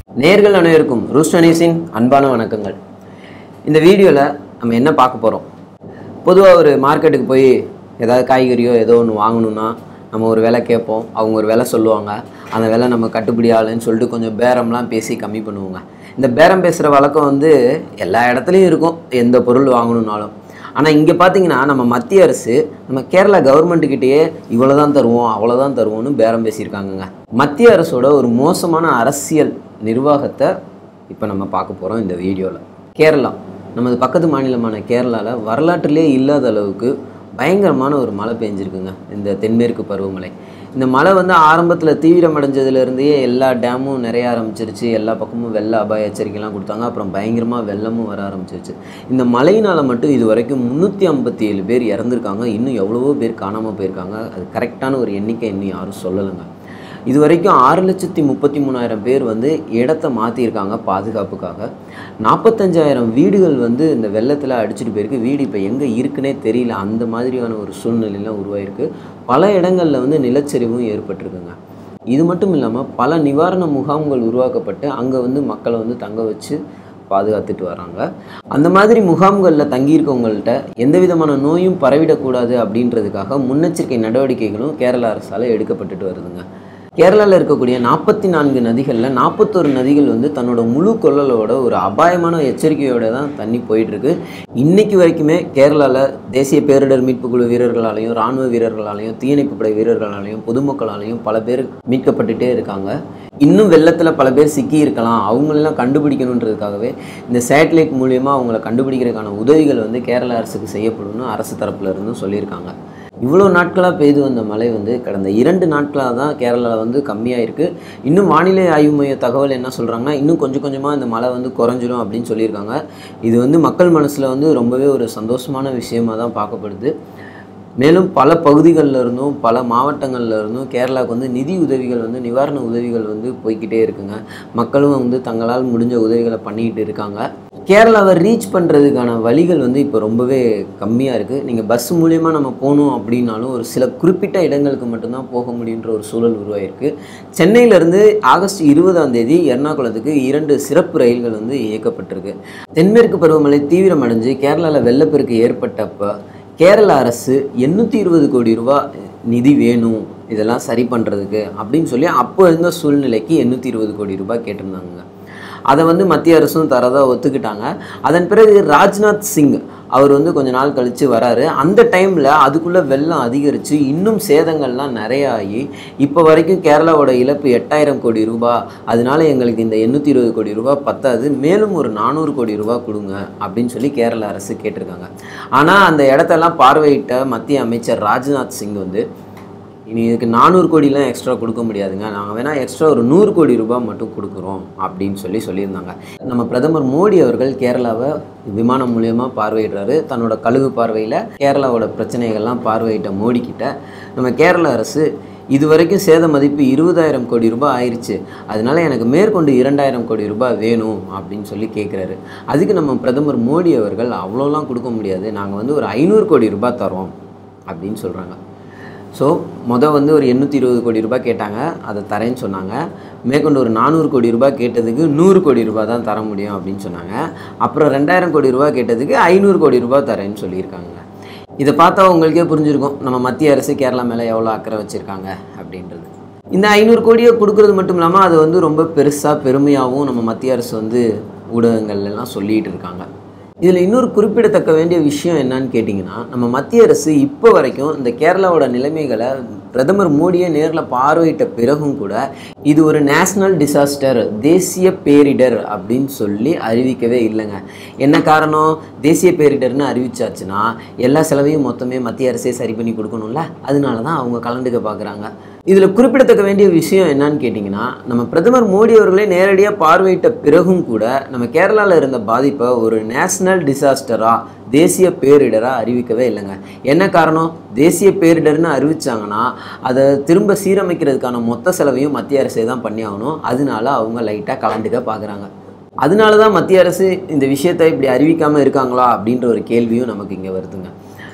நேர்கள் அனைவருக்கும் ரூஸ்டனீஸின் அன்பான வணக்கங்கள் இந்த வீடியோவில் நம்ம என்ன பார்க்க போகிறோம் பொதுவாக ஒரு மார்க்கெட்டுக்கு போய் ஏதாவது காய்கறியோ ஏதோ ஒன்று வாங்கணும்னா நம்ம ஒரு விலை கேட்போம் அவங்க ஒரு விலை சொல்லுவாங்க அந்த விலை நம்ம கட்டுப்படி ஆகலைன்னு சொல்லிட்டு கொஞ்சம் பேரம்லாம் பேசி கம்மி பண்ணுவோங்க இந்த பேரம் பேசுகிற வழக்கம் வந்து எல்லா இடத்துலையும் இருக்கும் எந்த பொருள் வாங்கணுன்னாலும் ஆனால் இங்கே பார்த்தீங்கன்னா நம்ம மத்திய அரசு நம்ம கேரளா கவர்மெண்ட்டுக்கிட்டேயே இவ்வளோ தான் தருவோம் அவ்வளோதான் தருவோம்னு பேரம் பேசியிருக்காங்கங்க மத்திய அரசோட ஒரு மோசமான அரசியல் நிர்வாகத்தை இப்போ நம்ம பார்க்க போகிறோம் இந்த வீடியோவில் கேரளா நமது பக்கத்து மாநிலமான கேரளாவில் வரலாற்றிலே இல்லாத அளவுக்கு பயங்கரமான ஒரு மழை பெஞ்சிருக்குங்க இந்த தென்மேற்கு பருவமழை இந்த மழை வந்து ஆரம்பத்தில் தீவிரமடைஞ்சதுலேருந்தே எல்லா டேமும் நிறைய ஆரம்பிச்சிருச்சு எல்லா பக்கமும் வெள்ள அபாய எச்சரிக்கைலாம் கொடுத்தாங்க அப்புறம் பயங்கரமாக வெள்ளமும் வர ஆரம்பிச்சிருச்சு இந்த மழையினால் மட்டும் இது வரைக்கும் முந்நூற்றி ஐம்பத்தி ஏழு பேர் இறந்துருக்காங்க இன்னும் எவ்வளவோ பேர் காணாமல் போயிருக்காங்க அது கரெக்டான ஒரு எண்ணிக்கை இன்னும் யாரும் சொல்லலைங்க இது வரைக்கும் ஆறு லட்சத்தி முப்பத்தி மூணாயிரம் பேர் வந்து இடத்த மாற்றிருக்காங்க பாதுகாப்புக்காக நாற்பத்தஞ்சாயிரம் வீடுகள் வந்து இந்த வெள்ளத்தில் அடிச்சிட்டு போயிருக்கு வீடு இப்போ எங்கே இருக்குன்னே தெரியல அந்த மாதிரியான ஒரு சூழ்நிலையெல்லாம் உருவாயிருக்கு பல இடங்களில் வந்து நிலச்சரிவும் ஏற்பட்டிருக்குங்க இது மட்டும் இல்லாமல் பல நிவாரண முகாம்கள் உருவாக்கப்பட்டு அங்கே வந்து மக்களை வந்து தங்க வச்சு பாதுகாத்துட்டு வராங்க அந்த மாதிரி முகாம்களில் தங்கியிருக்கவங்கள்ட்ட எந்த விதமான நோயும் பரவிடக்கூடாது அப்படின்றதுக்காக முன்னெச்சரிக்கை நடவடிக்கைகளும் கேரள அரசால் எடுக்கப்பட்டுட்டு வருதுங்க கேரளாவில் இருக்கக்கூடிய நாற்பத்தி நான்கு நதிகளில் நாற்பத்தொரு நதிகள் வந்து தன்னோட முழு கொள்ளலோட ஒரு அபாயமான எச்சரிக்கையோட தான் தண்ணி போயிட்டுருக்கு இன்னைக்கு வரைக்குமே கேரளாவில் தேசிய பேரிடர் மீட்பு குழு வீரர்களாலையும் இராணுவ வீரர்களாலையும் தீயணைப்பு படை வீரர்களாலையும் பொதுமக்களாலையும் பல பேர் மீட்கப்பட்டுட்டே இருக்காங்க இன்னும் வெள்ளத்தில் பல பேர் சிக்கி இருக்கலாம் அவங்களெல்லாம் கண்டுபிடிக்கணுன்றதுக்காகவே இந்த சேட்டலைட் மூலியமாக அவங்கள கண்டுபிடிக்கிறதுக்கான உதவிகள் வந்து கேரள அரசுக்கு செய்யப்படும்னு அரசு தரப்புல இருந்தும் சொல்லியிருக்காங்க இவ்வளோ நாட்களாக பெய்து வந்த மழை வந்து கடந்த இரண்டு நாட்களாக தான் கேரளாவில் வந்து கம்மியாக இருக்குது இன்னும் வானிலை ஆய்வு மைய தகவல் என்ன சொல்கிறாங்கன்னா இன்னும் கொஞ்சம் கொஞ்சமாக இந்த மழை வந்து குறைஞ்சிரும் அப்படின்னு சொல்லியிருக்காங்க இது வந்து மக்கள் மனசில் வந்து ரொம்பவே ஒரு சந்தோஷமான விஷயமா தான் பார்க்கப்படுது மேலும் பல பகுதிகளில் இருந்தும் பல மாவட்டங்களில் இருந்தும் கேரளாவுக்கு வந்து நிதி உதவிகள் வந்து நிவாரண உதவிகள் வந்து போய்க்கிட்டே இருக்குங்க மக்களும் வந்து தங்களால் முடிஞ்ச உதவிகளை பண்ணிக்கிட்டு இருக்காங்க கேரளாவை ரீச் பண்ணுறதுக்கான வழிகள் வந்து இப்போ ரொம்பவே கம்மியாக இருக்குது நீங்கள் பஸ் மூலியமாக நம்ம போகணும் அப்படின்னாலும் ஒரு சில குறிப்பிட்ட இடங்களுக்கு மட்டும்தான் போக முடியுன்ற ஒரு சூழல் உருவாயிருக்கு சென்னையிலேருந்து ஆகஸ்ட் இருபதாம் தேதி எர்ணாகுளத்துக்கு இரண்டு சிறப்பு ரயில்கள் வந்து இயக்கப்பட்டிருக்கு தென்மேற்கு பருவமழை தீவிரமடைஞ்சு கேரளாவில் வெள்ளப்பெருக்கு ஏற்பட்டப்போ கேரள அரசு எண்ணூற்றி இருபது கோடி ரூபா நிதி வேணும் இதெல்லாம் சரி பண்ணுறதுக்கு அப்படின்னு சொல்லி அப்போ இருந்த சூழ்நிலைக்கு எண்ணூற்றி இருபது கோடி ரூபாய் கேட்டிருந்தாங்க அதை வந்து மத்திய அரசும் தரதா ஒத்துக்கிட்டாங்க அதன் பிறகு ராஜ்நாத் சிங் அவர் வந்து கொஞ்ச நாள் கழித்து வராரு அந்த டைமில் அதுக்குள்ளே வெள்ளம் அதிகரித்து இன்னும் சேதங்கள்லாம் நிறைய ஆகி இப்போ வரைக்கும் கேரளாவோட இழப்பு எட்டாயிரம் கோடி ரூபாய் அதனால எங்களுக்கு இந்த எண்ணூற்றி இருபது கோடி ரூபாய் பத்தாது மேலும் ஒரு நானூறு கோடி ரூபாய் கொடுங்க அப்படின்னு சொல்லி கேரள அரசு கேட்டிருக்காங்க ஆனால் அந்த இடத்தெல்லாம் பார்வையிட்ட மத்திய அமைச்சர் ராஜ்நாத் சிங் வந்து இனி இதுக்கு நானூறு கோடிலாம் எக்ஸ்ட்ரா கொடுக்க முடியாதுங்க நாங்கள் வேணால் எக்ஸ்ட்ரா ஒரு நூறு கோடி ரூபாய் மட்டும் கொடுக்குறோம் அப்படின்னு சொல்லி சொல்லியிருந்தாங்க நம்ம பிரதமர் மோடி அவர்கள் கேரளாவை விமானம் மூலியமாக பார்வையிடுறாரு தன்னோட கழுகு பார்வையில் கேரளாவோட பிரச்சனைகள்லாம் பார்வையிட்ட மோடி கிட்ட நம்ம கேரள அரசு இது வரைக்கும் சேத மதிப்பு இருபதாயிரம் கோடி ரூபாய் ஆயிடுச்சு அதனால எனக்கு மேற்கொண்டு இரண்டாயிரம் கோடி ரூபாய் வேணும் அப்படின்னு சொல்லி கேட்குறாரு அதுக்கு நம்ம பிரதமர் மோடி அவர்கள் அவ்வளோலாம் கொடுக்க முடியாது நாங்கள் வந்து ஒரு ஐநூறு கோடி ரூபாய் தரோம் அப்படின்னு சொல்கிறாங்க ஸோ மொதல் வந்து ஒரு எண்ணூற்றி இருபது கோடி ரூபாய் கேட்டாங்க அதை தரேன்னு சொன்னாங்க மேற்கொண்டு ஒரு நானூறு கோடி ரூபாய் கேட்டதுக்கு நூறு கோடி ரூபாய் தான் தர முடியும் அப்படின்னு சொன்னாங்க அப்புறம் ரெண்டாயிரம் கோடி ரூபாய் கேட்டதுக்கு ஐநூறு கோடி ரூபாய் தரேன்னு சொல்லியிருக்காங்க இதை பார்த்தா உங்களுக்கே புரிஞ்சிருக்கும் நம்ம மத்திய அரசு கேரளா மேலே எவ்வளோ அக்கறை வச்சுருக்காங்க அப்படின்றது இந்த ஐநூறு கோடியை கொடுக்கறது மட்டும் இல்லாமல் அது வந்து ரொம்ப பெருசாக பெருமையாகவும் நம்ம மத்திய அரசு வந்து ஊடகங்கள்ல எல்லாம் சொல்லிகிட்டு இருக்காங்க இதில் இன்னொரு குறிப்பிடத்தக்க வேண்டிய விஷயம் என்னன்னு கேட்டிங்கன்னா நம்ம மத்திய அரசு இப்போ வரைக்கும் இந்த கேரளாவோட நிலைமைகளை பிரதமர் மோடியை நேரில் பார்வையிட்ட பிறகும் கூட இது ஒரு நேஷ்னல் டிசாஸ்டர் தேசிய பேரிடர் அப்படின்னு சொல்லி அறிவிக்கவே இல்லைங்க என்ன காரணம் தேசிய பேரிடர்னு அறிவிச்சாச்சுன்னா எல்லா செலவையும் மொத்தமே மத்திய அரசே சரி பண்ணி கொடுக்கணும்ல அதனால தான் அவங்க கலந்துக்க பார்க்குறாங்க இதில் குறிப்பிடத்தக்க வேண்டிய விஷயம் என்னன்னு கேட்டிங்கன்னா நம்ம பிரதமர் மோடி அவர்களே நேரடியாக பார்வையிட்ட பிறகும் கூட நம்ம கேரளாவில் இருந்த பாதிப்பை ஒரு நேஷ்னல் டிசாஸ்டராக தேசிய பேரிடராக அறிவிக்கவே இல்லைங்க என்ன காரணம் தேசிய பேரிடர்னு அறிவிச்சாங்கன்னா அதை திரும்ப சீரமைக்கிறதுக்கான மொத்த செலவையும் மத்திய அரசே தான் பண்ணி ஆகணும் அதனால அவங்க லைட்டாக கலந்துக்க பார்க்குறாங்க அதனால தான் மத்திய அரசு இந்த விஷயத்தை இப்படி அறிவிக்காமல் இருக்காங்களா அப்படின்ற ஒரு கேள்வியும் நமக்கு இங்கே வருதுங்க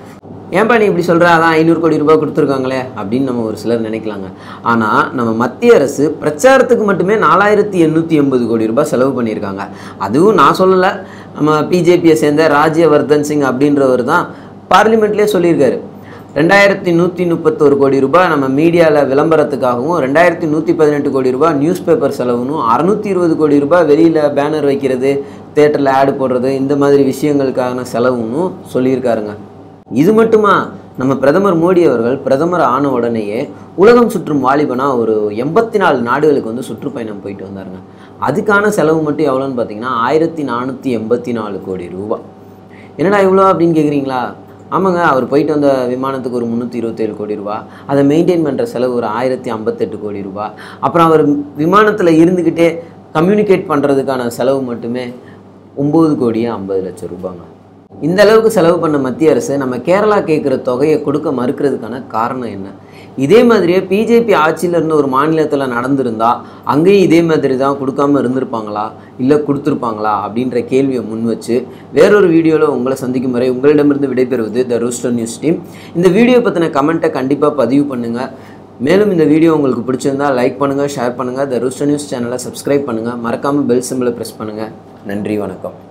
ஏன்பா நீ இப்படி சொல்கிற அதான் ஐநூறு கோடி ரூபாய் கொடுத்துருக்காங்களே அப்படின்னு நம்ம ஒரு சிலர் நினைக்கலாங்க ஆனால் நம்ம மத்திய அரசு பிரச்சாரத்துக்கு மட்டுமே நாலாயிரத்தி எண்ணூற்றி எண்பது கோடி ரூபாய் செலவு பண்ணியிருக்காங்க அதுவும் நான் சொல்லலை நம்ம பிஜேபியை சேர்ந்த ராஜ்யவர்தன் சிங் அப்படின்றவர் தான் பார்லிமெண்ட்லேயே சொல்லியிருக்காரு ரெண்டாயிரத்தி நூற்றி முப்பத்தொரு கோடி ரூபாய் நம்ம மீடியாவில் விளம்பரத்துக்காகவும் ரெண்டாயிரத்தி நூற்றி பதினெட்டு கோடி ரூபாய் நியூஸ் பேப்பர் செலவுனும் அறநூற்றி இருபது கோடி ரூபாய் வெளியில் பேனர் வைக்கிறது தேட்டரில் ஆடு போடுறது இந்த மாதிரி விஷயங்களுக்கான செலவுன்னு சொல்லியிருக்காருங்க இது மட்டுமா நம்ம பிரதமர் மோடி அவர்கள் பிரதமர் ஆன உடனேயே உலகம் சுற்றும் வாலிபனா ஒரு எண்பத்தி நாலு நாடுகளுக்கு வந்து சுற்றுப்பயணம் போயிட்டு வந்தாருங்க அதுக்கான செலவு மட்டும் எவ்வளோன்னு பார்த்தீங்கன்னா ஆயிரத்தி நானூற்றி எண்பத்தி நாலு கோடி ரூபாய் என்னடா இவ்வளோ அப்படின்னு கேட்குறீங்களா ஆமாங்க அவர் போயிட்டு வந்த விமானத்துக்கு ஒரு முந்நூற்றி இருபத்தேழு கோடி ரூபா அதை மெயின்டைன் பண்ணுற செலவு ஒரு ஆயிரத்தி ஐம்பத்தெட்டு கோடி ரூபா அப்புறம் அவர் விமானத்தில் இருந்துக்கிட்டே கம்யூனிகேட் பண்ணுறதுக்கான செலவு மட்டுமே ஒம்பது கோடியே ஐம்பது லட்சம் ரூபாங்க இந்த அளவுக்கு செலவு பண்ண மத்திய அரசு நம்ம கேரளா கேட்குற தொகையை கொடுக்க மறுக்கிறதுக்கான காரணம் என்ன இதே மாதிரியே பிஜேபி ஆட்சியில் இருந்த ஒரு மாநிலத்தில் நடந்திருந்தா அங்கேயும் இதே மாதிரி தான் கொடுக்காம இருந்திருப்பாங்களா இல்லை கொடுத்துருப்பாங்களா அப்படின்ற கேள்வியை முன் வச்சு வேறொரு வீடியோவில் உங்களை சந்திக்கும் வரை உங்களிடமிருந்து விடைபெறுவது த ரூஸ்டர் நியூஸ் டீம் இந்த வீடியோ பற்றின கமெண்ட்டை கண்டிப்பாக பதிவு பண்ணுங்கள் மேலும் இந்த வீடியோ உங்களுக்கு பிடிச்சிருந்தா லைக் பண்ணுங்கள் ஷேர் பண்ணுங்கள் த ரூஸ்டர் நியூஸ் சேனலை சப்ஸ்கிரைப் பண்ணுங்கள் மறக்காமல் பெல் சிம்பிளை ப்ரெஸ் பண்ணுங்கள் நன்றி வணக்கம்